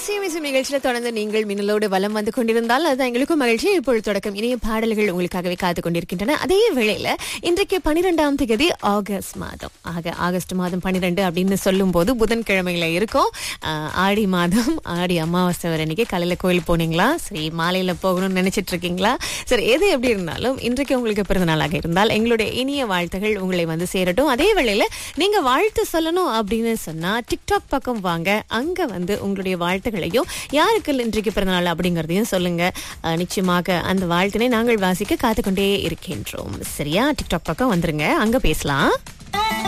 இசையமிசை நிகழ்ச்சியில தொடர்ந்து நீங்கள் மின்னலோடு வலம் வந்து கொண்டிருந்தால் அது எங்களுக்கும் மகிழ்ச்சி இப்பொழுது தொடக்கம் இனிய பாடல்கள் உங்களுக்காகவே காத்து கொண்டிருக்கின்றன அதே வேளையில இன்றைக்கு பனிரெண்டாம் தேதி ஆகஸ்ட் மாதம் ஆக ஆகஸ்ட் மாதம் பன்னிரெண்டு அப்படின்னு சொல்லும் போது புதன்கிழமையில இருக்கும் ஆஹ், ஆடி மாதம் ஆடி அமாவாசை வரை அன்னைக்கு காலையில கோயில் போனீங்களா சரி மாலையில போகணும்னு நினைச்சிட்டு இருக்கீங்களா சரி எது எப்படி இருந்தாலும் இன்றைக்கு உங்களுக்கு பிறந்த நாளாக இருந்தால் எங்களுடைய இனிய வாழ்த்துகள் உங்களை வந்து சேரட்டும் அதே வேளையில நீங்க வாழ்த்து சொல்லணும் அப்படின்னு சொன்னா டிக்டாக் பக்கம் வாங்க அங்க வந்து உங்களுடைய வாழ்த்துகளையும் யாருக்கு இன்றைக்கு பிறந்தநாள் அப்படிங்கறதையும் சொல்லுங்க அஹ், நிச்சயமாக அந்த வாழ்த்தினை நாங்கள் வாசிக்க காத்துக்கொண்டே இருக்கின்றோம் சரியா டிக்டாக் பக்கம் வந்துருங்க அங்க பேசலாம்